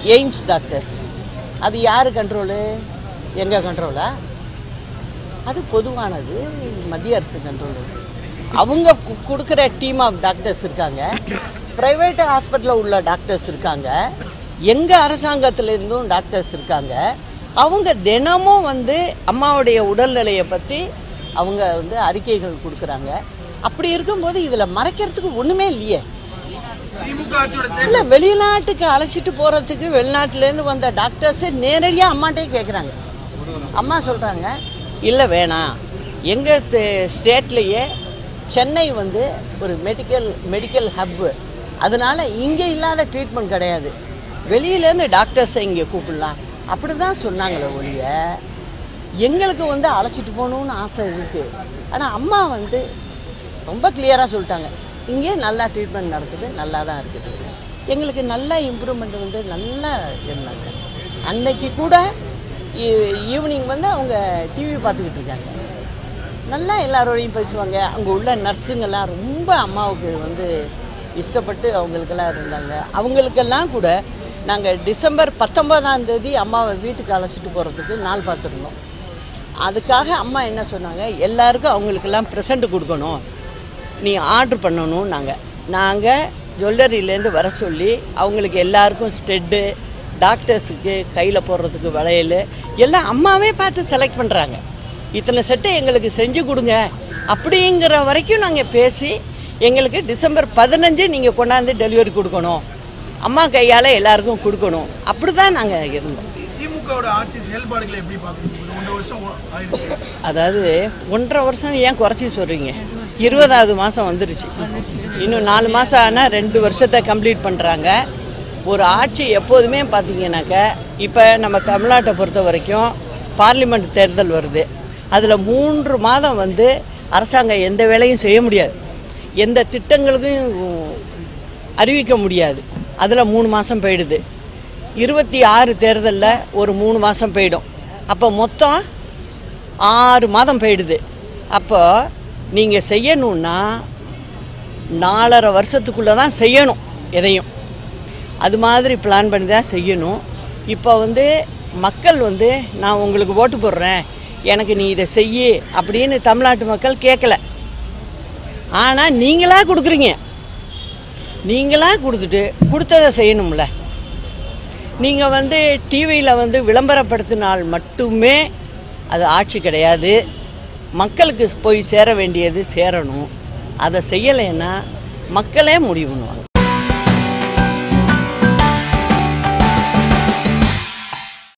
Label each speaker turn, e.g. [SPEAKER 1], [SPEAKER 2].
[SPEAKER 1] AIIMS doctors அது யார் control எங்கள் கண்ட்ரோலா அது பொதுவானது மத்திய அரசு கண்ட்ரோல் அவங்க கு- கொடுக்குற டீம் ஆஃப் டாக்டர்ஸ் இருக்காங்க ப்ரைவேட் ஹாஸ்பிட்டலில் உள்ள டாக்டர்ஸ் இருக்காங்க எங்கள் அரசாங்கத்திலேருந்தும் டாக்டர்ஸ் இருக்காங்க அவங்க தினமும் வந்து அம்மாவுடைய உடல்நிலையை பற்றி அவங்க வந்து அறிக்கைகள் கொடுக்குறாங்க அப்படி இருக்கும்போது இதில் மறைக்கிறதுக்கு ஒன்றுமே இல்லையே
[SPEAKER 2] திமுக ஆட்சியோட சே-
[SPEAKER 1] இல்லை வெளிநாட்டுக்கு அழைச்சிட்டு போகிறதுக்கு வெளிநாட்டிலேருந்து வந்த டாக்டர்ஸே நேரடியாக அம்மாட்டே கேட்குறாங்க அம்மா சொல்கிறாங்க இல்லை வேணாம் எங்கள் ஸ்டேட்லேயே சென்னை வந்து ஒரு மெடிக்கல் மெடிக்கல் ஹப்பு அதனால் இங்கே இல்லாத ட்ரீட்மெண்ட் கிடையாது வெளியிலேருந்து டாக்டர்ஸை இங்கே கூப்பிடலாம் அப்படி தான் சொன்னாங்களே ஒழிய எங்களுக்கு வந்து அழைச்சிட்டு போகணுன்னு ஆசை இருக்குது ஆனால் அம்மா வந்து ரொம்ப கிளியராக சொல்லிட்டாங்க இங்கே நல்லா ட்ரீட்மெண்ட் நடக்குது நல்லா தான் இருக்குது எங்களுக்கு நல்ல இம்ப்ரூவ்மெண்ட் வந்து நல்லா இருந்தாங்க அன்னைக்கு கூட ஈவினிங் வந்து அவங்க டிவி பார்த்துக்கிட்டு இருக்காங்க நல்லா எல்லாரோடையும் பேசுவாங்க அங்கே உள்ள நர்ஸுங்கெல்லாம் ரொம்ப அம்மாவுக்கு வந்து இஷ்டப்பட்டு அவங்களுக்கெல்லாம் இருந்தாங்க அவங்களுக்கெல்லாம் கூட நாங்கள் டிசம்பர் பத்தொன்பதாம் தேதி அம்மாவை வீட்டுக்கு அழைச்சிட்டு போகிறதுக்கு நாள் பார்த்துருந்தோம் அதுக்காக அம்மா என்ன சொன்னாங்க எல்லாருக்கும் அவங்களுக்கெல்லாம் ப்ரெசண்ட் கொடுக்கணும் நீ ஆர்டர் பண்ணணும் நாங்கள் நாங்கள் ஜுவல்லரியிலேருந்து வர சொல்லி அவங்களுக்கு எல்லாருக்கும் ஸ்டெட்டு டாக்டர்ஸுக்கு கையில் போடுறதுக்கு வளையல் எல்லாம் அம்மாவே பார்த்து செலக்ட் பண்ணுறாங்க இத்தனை செட்டை எங்களுக்கு செஞ்சு கொடுங்க அப்படிங்கிற வரைக்கும் நாங்கள் பேசி எங்களுக்கு டிசம்பர் பதினஞ்சு நீங்கள் கொண்டாந்து டெலிவரி கொடுக்கணும் அம்மா கையால் எல்லாருக்கும் கொடுக்கணும் அப்படி தான் நாங்கள் இருந்தோம்
[SPEAKER 2] திமுகவோட ஆட்சி செயல்பாடுகளை எப்படி பார்க்குறீங்க ஒரு ஒன்றரை வருஷம் ஆயிடுச்சு
[SPEAKER 1] அதாவது ஒன்றரை வருஷம் ஏன் குறைச்சி சொல்கிறீங்க இருபதாவது மாதம் வந்துருச்சு இன்னும் நாலு மாதம் ஆனால் ரெண்டு வருஷத்தை கம்ப்ளீட் பண்ணுறாங்க ஒரு ஆட்சி எப்போதுமே பார்த்தீங்கன்னாக்க இப்போ நம்ம தமிழ்நாட்டை பொறுத்த வரைக்கும் பார்லிமெண்ட் தேர்தல் வருது அதில் மூன்று மாதம் வந்து அரசாங்கம் எந்த வேலையும் செய்ய முடியாது எந்த திட்டங்களுக்கும் அறிவிக்க முடியாது அதில் மூணு மாதம் போயிடுது இருபத்தி ஆறு தேர்தலில் ஒரு மூணு மாதம் போயிடும் அப்போ மொத்தம் ஆறு மாதம் போயிடுது அப்போ நீங்கள் செய்யணுன்னா நாலரை வருஷத்துக்குள்ளே தான் செய்யணும் எதையும் அது மாதிரி பிளான் பண்ணி தான் செய்யணும் இப்போ வந்து மக்கள் வந்து நான் உங்களுக்கு ஓட்டு போடுறேன் எனக்கு நீ இதை செய்யி அப்படின்னு தமிழ்நாட்டு மக்கள் கேட்கல ஆனால் நீங்களாக கொடுக்குறீங்க நீங்களாக கொடுத்துட்டு கொடுத்ததை செய்யணும்ல நீங்கள் வந்து டிவியில் வந்து விளம்பரப்படுத்தினால் மட்டுமே அது ஆட்சி கிடையாது மக்களுக்கு போய் சேர வேண்டியது சேரணும் அதை செய்யலைன்னா மக்களே முடிவு பண்ணுவாங்க